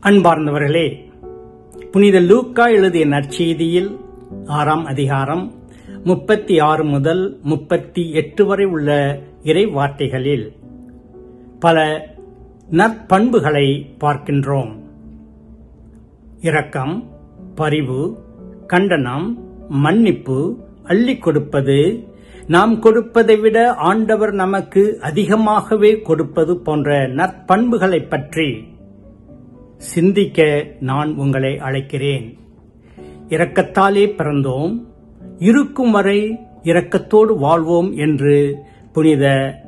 அன்பார்ந்தவர்களே புனித லூக்கா எழுதிய நற்செய்தியில் ஆறாம் அதிகாரம் முப்பத்தி ஆறு முதல் முப்பத்தி எட்டு வரை உள்ள இறை வார்த்தைகளில் பல நற்பண்புகளை பார்க்கின்றோம் இரக்கம் பரிவு கண்டனம் மன்னிப்பு அள்ளிக் கொடுப்பது நாம் கொடுப்பதை விட ஆண்டவர் நமக்கு அதிகமாகவே கொடுப்பது போன்ற நற்பண்புகளைப் பற்றி சிந்திக்க நான் உங்களை அழைக்கிறேன் இரக்கத்தாலே பிறந்தோம் இருக்கும் வரை இரக்கத்தோடு வாழ்வோம் என்று புனித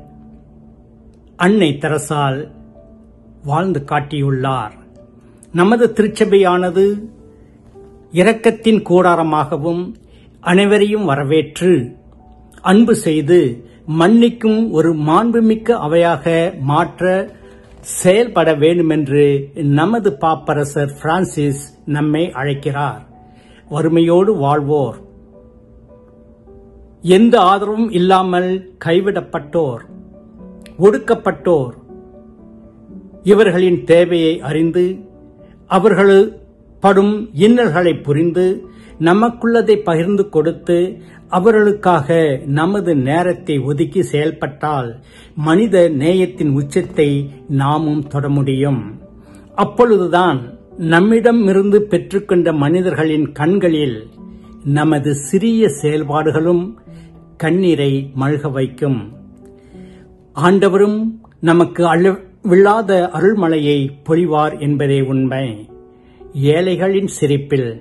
அன்னை தெரசால் வாழ்ந்து காட்டியுள்ளார் நமது திருச்சபையானது இரக்கத்தின் கூடாரமாகவும் அனைவரையும் வரவேற்று அன்பு செய்து மன்னிக்கும் ஒரு மாண்புமிக்க அவையாக மாற்ற செயல்பட வேண்டுமென்று நமது பாப்பரசர் பிரான்சிஸ் நம்மை அழைக்கிறார் வறுமையோடு வாழ்வோர் எந்த ஆதரவும் இல்லாமல் கைவிடப்பட்டோர் ஒடுக்கப்பட்டோர் இவர்களின் தேவையை அறிந்து அவர்கள் படும் இன்னல்களை புரிந்து நமக்குள்ளதை பகிர்ந்து கொடுத்து அவர்களுக்காக நமது நேரத்தை ஒதுக்கி செயல்பட்டால் மனித நேயத்தின் உச்சத்தை நாமும் தொட முடியும் அப்பொழுதுதான் நம்மிடம் இருந்து பெற்றுக்கொண்ட மனிதர்களின் கண்களில் நமது சிறிய செயல்பாடுகளும் கண்ணீரை மல்க வைக்கும் ஆண்டவரும் நமக்கு அளவில்லாத அருள்மலையை பொழிவார் என்பதே உண்மை ஏழைகளின் சிரிப்பில்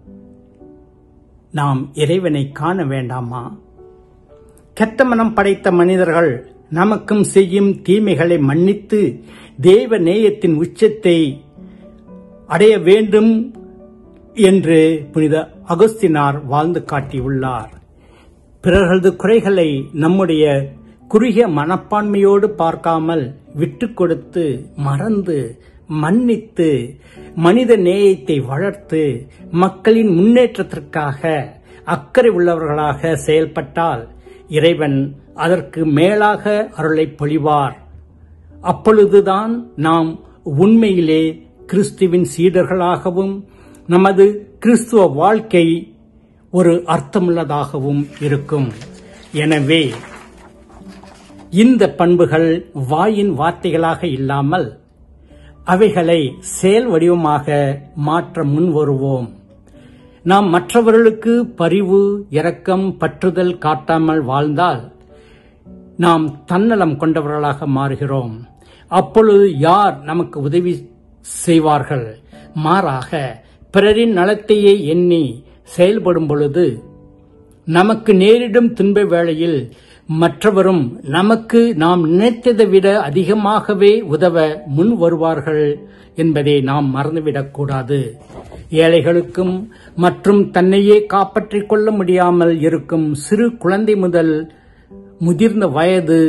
நாம் இறைவனை காண வேண்டாமா கெட்ட மனம் படைத்த மனிதர்கள் நமக்கும் செய்யும் தீமைகளை மன்னித்து தேவ நேயத்தின் உச்சத்தை அடைய வேண்டும் என்று புனித அகஸ்தினார் வாழ்ந்து காட்டியுள்ளார் பிறர்களது குறைகளை நம்முடைய குறுகிய மனப்பான்மையோடு பார்க்காமல் விட்டு கொடுத்து மறந்து மன்னித்து மனித நேயத்தை வளர்த்து மக்களின் முன்னேற்றத்திற்காக அக்கறை உள்ளவர்களாக செயல்பட்டால் இறைவன் அதற்கு மேலாக அருளை பொழிவார் அப்பொழுதுதான் நாம் உண்மையிலே கிறிஸ்துவின் சீடர்களாகவும் நமது கிறிஸ்துவ வாழ்க்கை ஒரு அர்த்தமுள்ளதாகவும் இருக்கும் எனவே இந்த பண்புகள் வாயின் வார்த்தைகளாக இல்லாமல் அவைகளை செயல் வடிவமாக மாற்ற முன் வருவோம் நாம் மற்றவர்களுக்கு பரிவு இரக்கம் பற்றுதல் காட்டாமல் வாழ்ந்தால் நாம் தன்னலம் கொண்டவர்களாக மாறுகிறோம் அப்பொழுது யார் நமக்கு உதவி செய்வார்கள் மாறாக பிறரின் நலத்தையே எண்ணி செயல்படும் பொழுது நமக்கு நேரிடும் துன்ப வேளையில் மற்றவரும் நமக்கு நாம் நினைத்ததை விட அதிகமாகவே உதவ முன் வருவார்கள் என்பதை நாம் மறந்துவிடக்கூடாது ஏழைகளுக்கும் மற்றும் தன்னையே காப்பாற்றிக் கொள்ள முடியாமல் இருக்கும் சிறு குழந்தை முதல் முதிர்ந்த வயது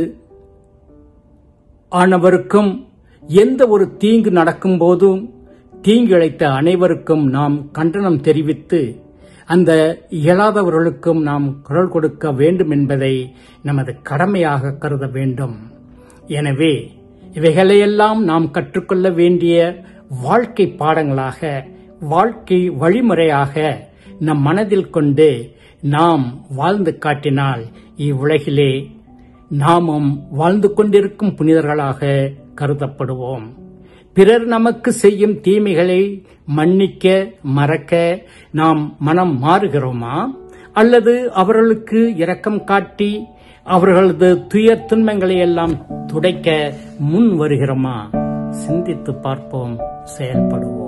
ஆனவருக்கும் எந்த ஒரு தீங்கு நடக்கும் போதும் தீங்கு இழைத்த அனைவருக்கும் நாம் கண்டனம் தெரிவித்து அந்த இயலாதவர்களுக்கும் நாம் குரல் கொடுக்க வேண்டும் என்பதை நமது கடமையாக கருத வேண்டும் எனவே இவைகளையெல்லாம் நாம் கற்றுக்கொள்ள வேண்டிய வாழ்க்கை பாடங்களாக வாழ்க்கை வழிமுறையாக நம் மனதில் கொண்டு நாம் வாழ்ந்து காட்டினால் இவ்வுலகிலே நாமும் வாழ்ந்து கொண்டிருக்கும் புனிதர்களாக கருதப்படுவோம் பிறர் நமக்கு செய்யும் தீமைகளை மன்னிக்க மறக்க நாம் மனம் மாறுகிறோமா அல்லது அவர்களுக்கு இரக்கம் காட்டி அவர்களது துயர் துன்பங்களை எல்லாம் துடைக்க முன் வருகிறோமா சிந்தித்து பார்ப்போம் செயல்படுவோம்